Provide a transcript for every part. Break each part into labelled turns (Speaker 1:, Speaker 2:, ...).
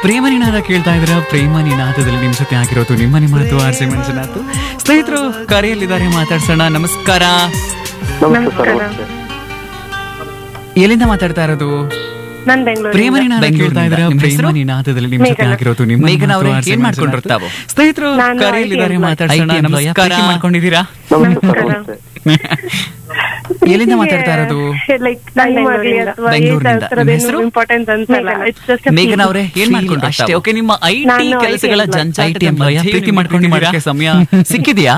Speaker 1: ಪ್ರೇಮ ನಿನಾದ ಕೇಳ್ತಾ ಇದ್ರ ಪ್ರೇಮ ನಿನಾದದಲ್ಲಿ ನಿಮ್ ಜೊತೆ ಆಗಿರೋದು ನಿಮ್ಮನೆ ಮಾತು ಆರ್ ಸಿ ಮಂಜುನಾಥ್ ಸ್ನೇಹಿತರು ಕರೆಯಲ್ಲಿದ್ದಾರೆ ಮಾತಾಡ್ಸೋಣ ನಮಸ್ಕಾರ
Speaker 2: ನಮಸ್ತೆ ಸರ್ ನಮಸ್ತೆ
Speaker 1: ಎಲ್ಲಿಂದ ಮಾತಾಡ್ತಾ ಇರೋದು
Speaker 3: ನಾನ್ ಬೆಂಗಳೂರು
Speaker 1: ಪ್ರೇಮ ನಿನಾದ ಕೇಳ್ತಾ ಇದ್ರ
Speaker 4: ನಿಮ್ಮ
Speaker 1: ಪ್ರೇಮ
Speaker 4: ಹೆಸರು?
Speaker 1: ನಿನಾದದಲ್ಲಿ ನಿಮ್ ಜೊತೆ
Speaker 3: ಮೇಘನಾ.
Speaker 1: ಆಗಿರೋದು ನಿಮ್ಮ
Speaker 4: ಮೇಘನಾ ಅವ್ರೆ, ಏನ್ ಮಾಡ್ಕೊಂಡ್ರು ತಾವು?
Speaker 1: ಸ್ನೇಹಿತರು
Speaker 3: ನಾನು
Speaker 1: ಕರೆಯಲ್ಲಿದ್ದಾರೆ
Speaker 3: IT employee.
Speaker 1: ಮಾತಾಡ್ಸೋಣ
Speaker 4: IT employee,
Speaker 1: ನಮಸ್ಕಾರ
Speaker 4: ಪ್ರೀತಿ
Speaker 1: ಮಾಡ್ಕೊಂಡಿದ್ದೀರಾ
Speaker 2: ನಮಸ್ತೆ ಸರ್
Speaker 3: ನಮಸ್ಕಾರ.
Speaker 2: ನಮಸ್ತೆ
Speaker 1: ಎಲ್ಲಿಂದ ಮಾತಾಡ್ತಾ ಇರೋದು
Speaker 3: ಲೈಕ್ ಟೈಮ್ ಆಗಲಿ ಅಥವಾ
Speaker 1: ಬೆಂಗಳೂರಿಂದ. ನಿಮ್ಮ ಹೆಸರು?
Speaker 3: ಇಂಪಾರ್ಟೆಂಟ್ ಅನ್ಸಲ್ಲ ಇಟ್ಸ್ ಜಸ್ಟ್
Speaker 4: ಮೇಘನಾ ಅವರೇ ಏನ್ ಮಾಡ್ಕೊಂಡ್ರು
Speaker 1: ಅಷ್ಟೇ
Speaker 4: ತಾವು?
Speaker 1: ಓಕೆ ನಿಮ್ಮ ಐ ಟಿ
Speaker 3: ನಾನು
Speaker 1: ಕೆಲಸಗಳ
Speaker 3: IT
Speaker 1: ಜಂಜಾಟದ
Speaker 4: employee.
Speaker 1: ಮಧ್ಯೆ
Speaker 4: ಪ್ರೀತಿ
Speaker 1: ಪ್ರೀತಿ
Speaker 4: ಮಾಡ್ಕೊಂಡಿದ್ದೀರಾ?
Speaker 1: ಮಾಡ್ಕೊಂಡು ಸಮಯ ಸಿಕ್ಕಿದ್ಯಾ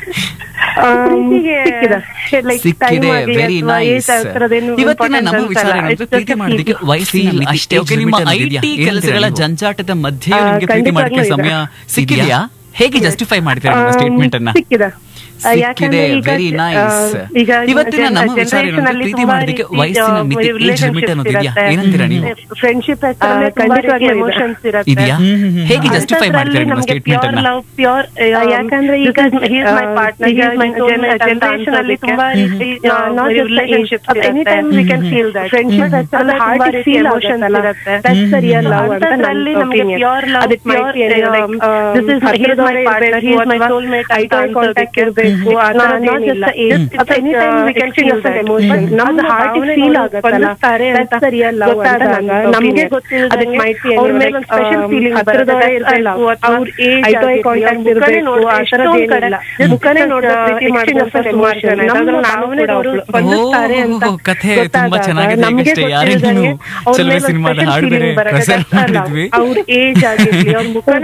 Speaker 1: ಸಿಕ್ಕಿದೆ ವೆರಿ ನೈಸ್ ಇವತ್ತಿನ ನಮ್ಮ ವಿಚಾರ ಏನಂದ್ರೆ ಪ್ರೀತಿ ಮಾಡೋದಕ್ಕೆ ವಯಸ್ಸಿನ ಮಿತಿ ಅಷ್ಟೇ ಓಕೆ ನಿಮ್ಮ ಐ ಟಿ ಕೆಲಸಗಳ ಜಂಜಾಟದ ಮಧ್ಯೆ
Speaker 3: ಆ,
Speaker 1: ನಿಮಗೆ ಪ್ರೀತಿ
Speaker 3: ಖಂಡಿತವಾಗ್ಲೂ
Speaker 1: ಮಾಡೋಕ್ಕೆ
Speaker 3: ಇದೆ.
Speaker 1: ಸಮಯ ಸಿಕ್ಕಿದೆಯಾ ಹೇಗೆ ಜಸ್ಟಿಫೈ ಮಾಡ್ತೀರಾ ನಿಮ್ಮ ಸ್ಟೇಟ್ಮೆಂಟ್ ಅನ್ನ
Speaker 3: ಸಿಕ್ಕಿದೆ
Speaker 1: ಸಿಕ್ಕಿದೆ ವೆರಿ ನೈಸ್ ಇವತ್ತಿನ ನಮ್ಮ ವಿಚಾರ ಏನಂದ್ರೆ ಪ್ರೀತಿ ಮಾಡೋದಕ್ಕೆ ವಯಸ್ಸಿನ ಮಿತಿ ಏಜ್ ಲಿಮಿಟ್ ಅನ್ನೋದು ಇದೆಯಾ ಏನಂತೀರಾ ನೀವು
Speaker 3: ಫ್ರೆಂಡ್ಶಿಪ್ ಎಮೋಷನ್ಸ್
Speaker 1: ಇದೆಯಾ ಹೇಗೆ ಜಸ್ಟಿಫೈ ಮಾಡ್ತೀರಾ ನಿಮ್ಮ ಸ್ಟೇಟ್ಮೆಂಟ್ ಅನ್ನ
Speaker 3: ಲವ್ ಪ್ಯೂರ್ ಯಾಕಂದ್ರೆ ಈಗ he's my partner he's my generation ಅಲ್ಲಿ ತುಂಬಾ relationship any time we can feel that friendship ಅಷ್ಟೇ ಹಾರ್ಟ್ ಫೀಲ್ ಎಮೋಷನ್ಸ್ ಇರುತ್ತೆ ದಟ್ಸ್ ರಿಯಲ್ ಲವ್ ಅಂತ ನನ್ನ ನಮಗೆ ಪ್ಯೂರ್ ಲವ್ ಅದಕ್ಕೆ might this is he's my partner he's my soul mate eye contact ಇರಬೇಕು ಆ ಥರ ಏನಿಲ್ಲ any time we can feel that emotion ನಮ್ಮ ಹಾರ್ಟ್ ಫೀಲ್ ಆಗುತ್ತಲ್ಲ ದಟ್ಸ್ ರಿಯಲ್ ಲವ್ ಅಂತ ನಮಗೆ ಗೊತ್ತಿಲ್ಲ ಅದಕ್ಕೆ ಮೈಟ್ ಅವ್ರ ಮೇಲೆ ಒಂದು ಸ್ಪೆಷಲ್ ಫೀಲಿಂಗ್ ಹತ್ತಿರದವರೇ ಇರಬೇಕು ಅವ್ರ age eye to eye contact ಇರಬೇಕು ಆ ಥರದ್ದು ಏನಿಲ್ಲ ಮುಖನೇ ನೋಡಿದ್ರೆ ಪ್ರೀತಿ ಮಾಡ್ಕೊಂಡು ಸುಮಾರು ಜನ ಯಾಕಂದ್ರೆ ನಾನು ಕೂಡ ಒಬ್ಳು. ಬಂದಿರ್ತಾರೆ ಅಂತ
Speaker 1: ಓ, ಕಥೆ ತುಂಬಾ
Speaker 3: ಗೊತ್ತಾದಾಗ
Speaker 1: ಚೆನ್ನಾಗಿದೆ
Speaker 3: ನಮ್ಗೆ
Speaker 1: ಈಗಷ್ಟೇ
Speaker 3: ಗೊತ್ತಿಲ್ದಂಗೆ
Speaker 1: ಯಾರಿಗೂ
Speaker 3: ಅವ್ರ
Speaker 1: ಚಲುವೆ
Speaker 3: ಮೇಲೆ ಒಂದು
Speaker 1: ಸಿನಿಮಾದ
Speaker 3: special
Speaker 1: ಹಾಡು ಬೇರೆ
Speaker 3: feeling ಬರುತ್ತೆ.
Speaker 1: ಪ್ರಸಾರ
Speaker 3: That's ಅಲ್ಲ.
Speaker 1: ಮಾಡಿದ್ವಿ
Speaker 3: ಅವ್ರ ಏಜ್ ಆಗಿರ್ಲಿ ಅವ್ರ ಮುಖನೇ